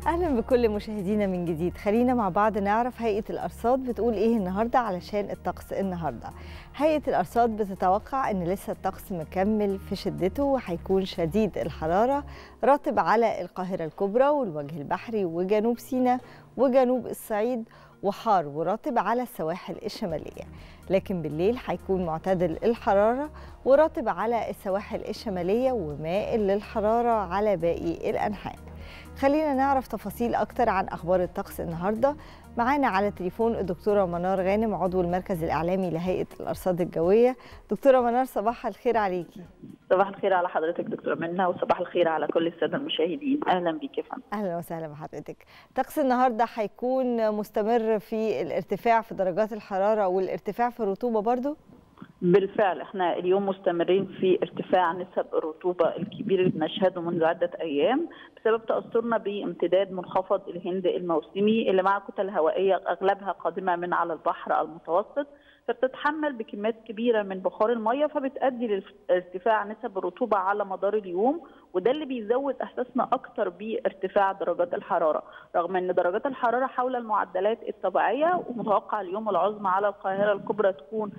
اهلا بكل مشاهدينا من جديد خلينا مع بعض نعرف هيئه الارصاد بتقول ايه النهارده علشان الطقس النهارده هيئه الارصاد بتتوقع ان لسه الطقس مكمل في شدته وهيكون شديد الحراره راتب على القاهره الكبرى والوجه البحري وجنوب سيناء وجنوب الصعيد وحار وراتب على السواحل الشماليه لكن بالليل هيكون معتدل الحراره وراتب على السواحل الشماليه ومائل للحراره على باقي الانحاء خلينا نعرف تفاصيل أكتر عن أخبار الطقس النهاردة معانا على التليفون الدكتورة منار غانم عضو المركز الإعلامي لهيئة الأرصاد الجوية دكتورة منار صباح الخير عليكي صباح الخير على حضرتك دكتورة منى وصباح الخير على كل السادة المشاهدين أهلا بيك يا فندم أهلا وسهلا بحضرتك طقس النهاردة هيكون مستمر في الارتفاع في درجات الحرارة والارتفاع في الرطوبة برضو؟ بالفعل احنا اليوم مستمرين في ارتفاع نسب الرطوبه الكبير اللي بنشهده منذ عده ايام بسبب تاثرنا بامتداد منخفض الهند الموسمي اللي مع كتل هوائيه اغلبها قادمه من على البحر المتوسط فبتتحمل بكميات كبيره من بخار الميه فبتؤدي لارتفاع نسب الرطوبه على مدار اليوم وده اللي بيزود احساسنا اكتر بارتفاع درجات الحراره رغم ان درجات الحراره حول المعدلات الطبيعيه ومتوقع اليوم العظمى على القاهره الكبرى تكون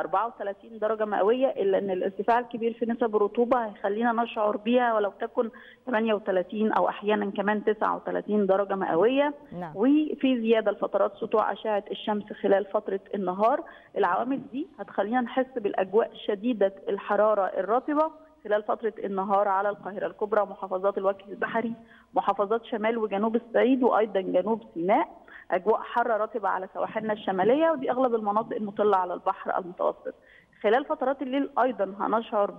34 درجه مئويه الا ان الارتفاع الكبير في نسب الرطوبه هيخلينا نشعر بيها ولو تكن 38 او احيانا كمان 39 درجه مئويه نعم. وفي زياده لفترات سطوع اشعه الشمس خلال فتره النهار العوامل دي هتخلينا نحس بالاجواء شديده الحراره الرطبه خلال فترة النهار على القاهرة الكبرى محافظات الوجه البحري محافظات شمال وجنوب الصعيد وأيضا جنوب سيناء أجواء حارة رطبة على سواحلنا الشمالية ودي أغلب المناطق المطلة على البحر المتوسط خلال فترات الليل ايضا هنشعر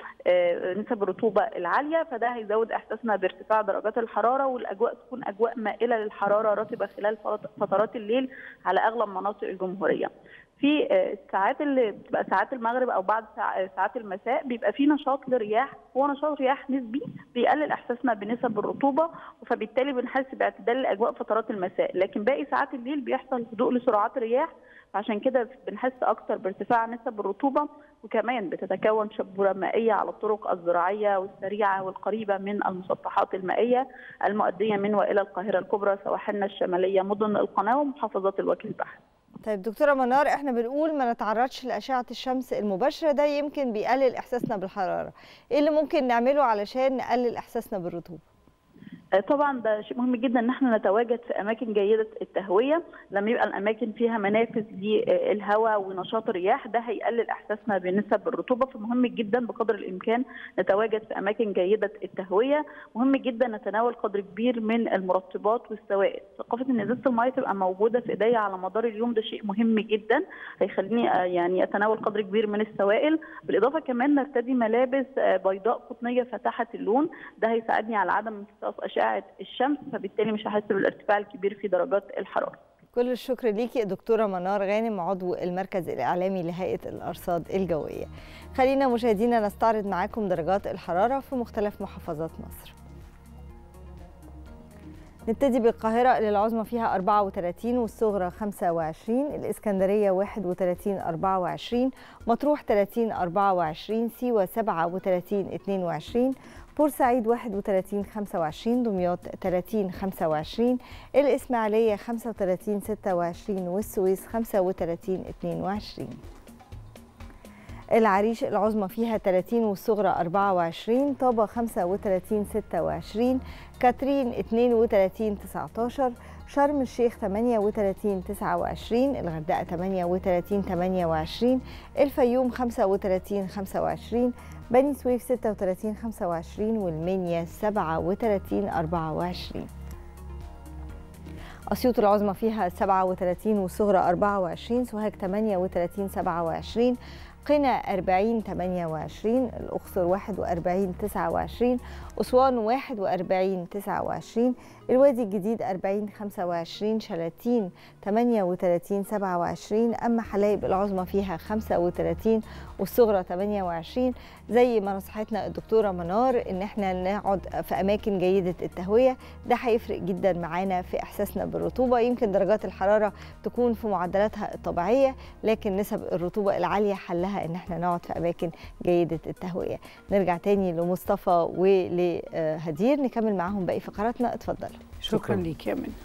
بنسب الرطوبه العاليه فده هيزود احساسنا بارتفاع درجات الحراره والاجواء تكون اجواء مائله للحراره رطبه خلال فترات الليل على اغلب مناطق الجمهوريه. في الساعات اللي بتبقى ساعات المغرب او بعد ساعات المساء بيبقى في نشاط لرياح هو نشاط رياح نسبي بيقلل احساسنا بنسب الرطوبه فبالتالي بنحس باعتدال الاجواء فترات المساء لكن باقي ساعات الليل بيحصل هدوء لسرعات الرياح عشان كده بنحس اكتر بارتفاع نسب الرطوبه وكمان بتتكون شبوره مائيه على الطرق الزراعيه والسريعه والقريبه من المسطحات المائيه المؤديه من والى القاهره الكبرى سواحلنا الشماليه مدن القناه ومحافظات الوجه البحري. طيب دكتوره منار احنا بنقول ما نتعرضش لاشعه الشمس المباشره ده يمكن بيقلل احساسنا بالحراره ايه اللي ممكن نعمله علشان نقلل احساسنا بالرطوبه طبعا ده شيء مهم جدا ان احنا نتواجد في اماكن جيده التهويه لما يبقى الاماكن فيها منافذ للهواء ونشاط الرياح ده هيقلل احساسنا بنسب الرطوبه فمهم جدا بقدر الامكان نتواجد في اماكن جيده التهويه مهم جدا نتناول قدر كبير من المرطبات والسوائل ثقافه ان ازازه الميه تبقى موجوده في ايديا على مدار اليوم ده شيء مهم جدا هيخليني يعني اتناول قدر كبير من السوائل بالاضافه كمان نرتدي ملابس بيضاء قطنيه فاتحه اللون ده هيساعدني على عدم امتصاص اشعه الشمس فبالتالي مش هحس بالارتفاع الكبير في درجات الحراره. كل الشكر ليكي دكتوره منار غانم عضو المركز الاعلامي لهيئه الارصاد الجويه. خلينا مشاهدينا نستعرض معاكم درجات الحراره في مختلف محافظات مصر. نبتدي بالقاهرة للعظمى فيها 34 والصغرى 25 الإسكندرية 31 24 مطروح 30 24 سيوة 37 22 بورسعيد 31 25 دمياط 30 25 الإسماعيلية 35 26 والسويس 35 22 العريش العظمى فيها 30 والصغرى 24 طابة 35 26 كاترين 32 19 شرم الشيخ 38 29 الغردقة 38 28 الفيوم 35 25 بني سويف 36 25 والمنيا 37 24 أسيوط العظمى فيها 37 والصغرى 24 سوهاج 38 27 قنا 40 28 الأقصر 41 29 أسوان 41 29 الوادي الجديد 40 25 شلاتين 38 27 أما حلايب العظمى فيها 35 والصغرى 28 زي ما نصحتنا الدكتورة منار إن احنا نقعد في أماكن جيدة التهوية ده هيفرق جدا معانا في إحساسنا بالرطوبة يمكن درجات الحرارة تكون في معدلاتها الطبيعية لكن نسب الرطوبة العالية حلها كلها ان احنا نقعد في اماكن جيده التهويه نرجع تاني لمصطفى ولهدير نكمل معاهم باقي فقراتنا اتفضلوا شكرا ليك يا من